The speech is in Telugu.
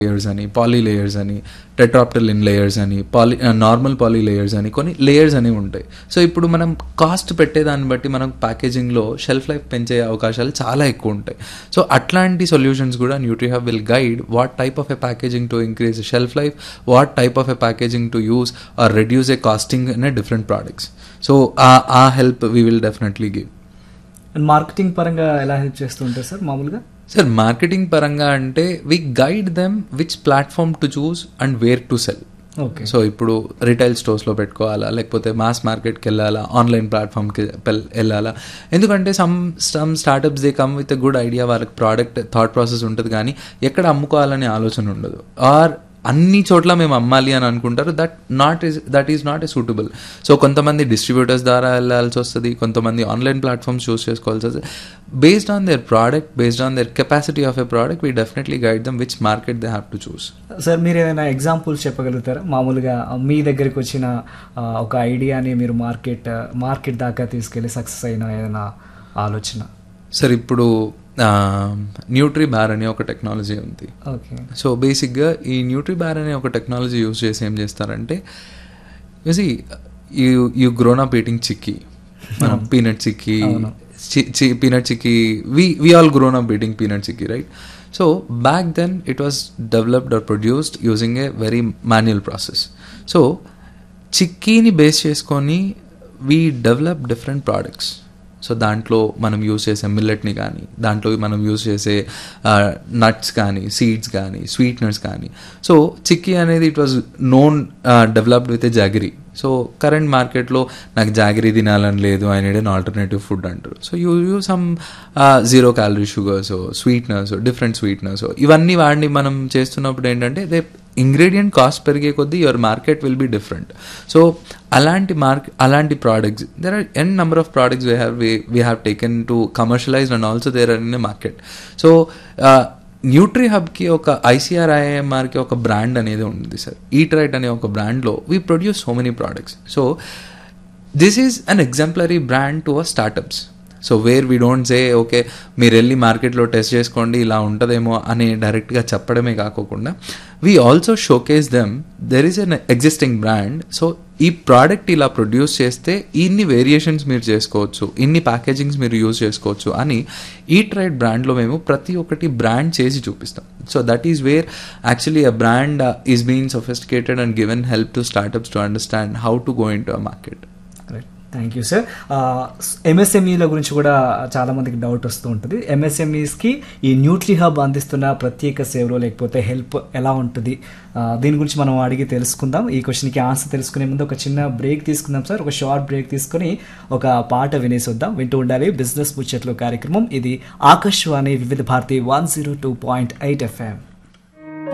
లేయర్స్ అని పాలీ లేయర్స్ అని టెట్రాప్టలిన్ లేయర్స్ అని పాలీ నార్మల్ పాలీ లేయర్స్ అని కొన్ని లేయర్స్ అనేవి ఉంటాయి సో ఇప్పుడు మనం కాస్ట్ పెట్టేదాన్ని బట్టి మనం ప్యాకేజింగ్లో షెల్ఫ్ లైఫ్ పెంచే అవకాశాలు చాలా ఎక్కువ ఉంటాయి సో అట్లాంటి సొల్యూషన్స్ కూడా Nutrihub will guide what type of a packaging to increase shelf life what type of a packaging to use or reduce a costing in a different products so ah help we will definitely give and marketing పరంగా ఎలా హెల్ప్ చేస్తూ ఉంటారు సార్ మామూలుగా సార్ మార్కెటింగ్ పరంగా అంటే we guide them which platform to choose and where to sell okay so ఇప్పుడు రిటైల్ స్టోర్స్లో పెట్టుకోవాలా లేకపోతే మాస్ మార్కెట్కి వెళ్ళాలా ఆన్లైన్ ప్లాట్ఫామ్కి వెళ్ళాలా ఎందుకంటే some some startups they come with a good idea వాళ్ళకి ప్రోడక్ట్ థాట్ ప్రాసెస్ ఉంటుంది కానీ ఎక్కడ అమ్ముకోవాలనే ఆలోచన ఉండదు ఆర్ అన్ని చోట్ల మేము అమ్మాలి అని అనుకుంటారు that not is that is not a suitable so కొంతమంది డిస్ట్రిబ్యూటర్స్ ద్వారా వెళ్ళాల్సి వస్తుంది కొంతమంది ఆన్లైన్ ప్లాట్ఫామ్స్ చూస్ చేసుకోవాల్సి వస్తుంది based on their product based on their capacity of a product we definitely guide them which market they have to choose sir మీరు ఏదైనా ఎగ్జాంపుల్స్ చెప్పగలుగుతారా మామూలుగా మీ దగ్గరికి వచ్చిన ఆ, ఒక ఐడియాని మీరు మార్కెట్ మార్కెట్ దాకా తీసుకెళ్ళి సక్సెస్ అయిన ఏదైనా ఆలోచన సార్ ఇప్పుడు న్యూట్రీ బార్ అనే ఒక టెక్నాలజీ ఉంది ఓకే సో బేసిక్గా ఈ న్యూట్రీ బార్ అనే ఒక టెక్నాలజీ యూజ్ చేసి ఏం చేస్తారంటే you see you you grown up eating chikki మనం పీనట్ చిక్కీ అవును. Peanut chikki we we all grown up eating peanut chikki right so back then it was developed or produced using a very manual process so చిక్కీని బేస్ చేసుకొని we develop different products so దాంట్లో మనం యూస్ చేసే మిల్లెట్ని కానీ దాంట్లో మనం యూస్ చేసే నట్స్ కానీ సీడ్స్ కానీ స్వీట్నర్స్ కానీ సో చిక్కీ అనేది it was known developed with a jaggery so current మార్కెట్లో నాకు జాగిరీ తినాలని లేదు I need an alternative food అంటారు so you you some zero calorie sugars different different sweeteners ఇవన్నీ వాడిని మనం చేస్తున్నప్పుడు ఏంటంటే దే ఇంగ్రీడియంట్ కాస్ట్ పెరిగే కొద్దీ your market will be different so అలాంటి మార్క్ అలాంటి products there are an number of products we have we have taken to commercialize and also there are in a market so న్యూట్రీ హబ్కి ఒక ఐసీఆర్ ఐఎంఆర్కి ఒక బ్రాండ్ అనేది ఉంది సార్ ఈట్ రైట్ అనే ఒక బ్రాండ్లో we produce so many products so this is an exemplary brand to a startups so where we don't say okay మీరు వెళ్ళి మార్కెట్లో టెస్ట్ చేసుకోండి ఇలా ఉంటుందేమో అని డైరెక్ట్గా చెప్పడమే కాకోకుండా we also showcase them there is an existing brand so ఈ ప్రోడక్ట్ ఇలా ప్రొడ్యూస్ చేస్తే ఇన్ని వేరియేషన్స్ మీరు చేసుకోవచ్చు ఇన్ని ప్యాకేజింగ్స్ మీరు యూజ్ చేసుకోవచ్చు అని ఈ ట్రైడ్ బ్రాండ్లో మేము ప్రతి ఒక్కటి బ్రాండ్ చేసి చూపిస్తాం so that is where actually a brand is being sophisticated and given help to startups to understand how to go in to a market thank you sir ఎంఎస్ఎంఈల గురించి కూడా చాలా మందికి డౌట్ వస్తూ ఉంటుంది ఎంఎస్ఎంఈస్కి ఈ న్యూట్రీ హబ్ అందిస్తున్న ప్రత్యేక సేవలు లేకపోతే హెల్ప్ ఎలా ఉంటుంది ఆ, దీని గురించి మనం అడిగి తెలుసుకుందాం ఈ క్వశ్చన్కి ఆన్సర్ తెలుసుకునే ముందు ఒక చిన్న బ్రేక్ తీసుకుందాం సార్ ఒక షార్ట్ బ్రేక్ తీసుకుని ఒక పాట వినేసి వద్దాం వింటూ ఉండాలి బిజినెస్ ముచ్చట్లు కార్యక్రమం ఇది Akashvani Vividh Bharati one zero two point eight FM